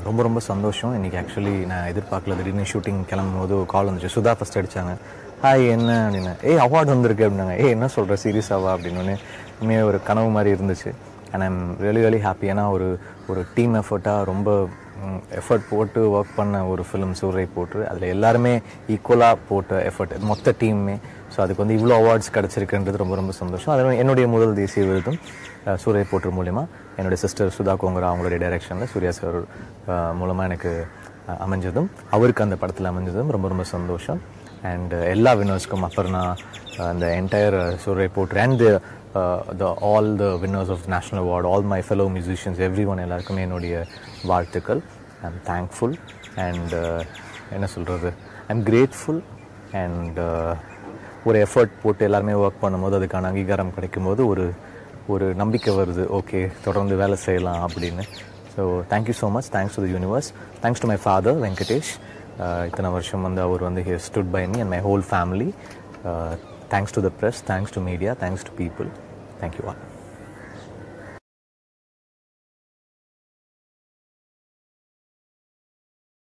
ரொம்ப ரொம்ப சந்தோஷம் இன்றைக்கி ஆக்சுவலி நான் எதிர்பார்க்கல திடீர்னு ஷூட்டிங் கிளம்பும் போது கால் வந்துச்சு சுதா ஃபஸ்ட் அடித்தாங்க ஹாய் என்ன அப்படின்னு ஏய் அவார்டு வந்திருக்கு அப்படின்னாங்க ஏய் என்ன சொல்கிற சீரியஸாவா அப்படின்னு உண்மையாக ஒரு கனவு மாதிரி இருந்துச்சு and I'm really really happy ஏன்னா ஒரு ஒரு டீம் எஃபர்ட்டாக ரொம்ப எஃபர்ட் போட்டு ஒர்க் பண்ண ஒரு ஃபிலிம் சூரை போட்டு அதில் எல்லாருமே ஈக்குவலாக போட்ட எஃபர்ட் மொத்த டீமுமே ஸோ அதுக்கு வந்து இவ்வளோ அவார்ட்ஸ் கிடச்சிருக்குன்றது ரொம்ப ரொம்ப சந்தோஷம் அது என்னுடைய முதல் தேசிய விருதும் அஹ், சூரை போட்டு மூலிமா என்னுடைய சிஸ்டர் சுதா கோங்கரா அவங்களுடைய டைரக்ஷனில் சூர்யா சார் மூலமாக எனக்கு அஹ், அமைஞ்சதும் அவருக்கு அந்த படத்தில் அமைஞ்சதும் ரொம்ப ரொம்ப சந்தோஷம் அண்ட் எல்லா வினர்ஸ்க்கும் அப்புறம் அந்த என்டையர் சூரை போட்டு and the all the winners of national award all my fellow musicians every one எல்லாருக்குமே என்னுடைய வாழ்த்துக்கள் ஐ எம் தேங்க்ஃபுல் அண்ட் என்ன சொல்கிறது ஐ எம் கிரேட்ஃபுல் அண்ட் ஒரு எஃபர்ட் போட்டு எல்லாருமே ஒர்க் பண்ணும்போது அதுக்கான அங்கீகாரம் கிடைக்கும்போது ஒரு ஒரு நம்பிக்கை வருது ஓகே தொடர்ந்து வேலை செய்யலாம் அப்படின்னு so thank you so much thanks to the universe thanks to my father Venkatesh Uh, இத்தனை வருஷம் வந்து அவர் வந்து he stood by me and my whole family thanks to the press thanks to media thanks to people thank you all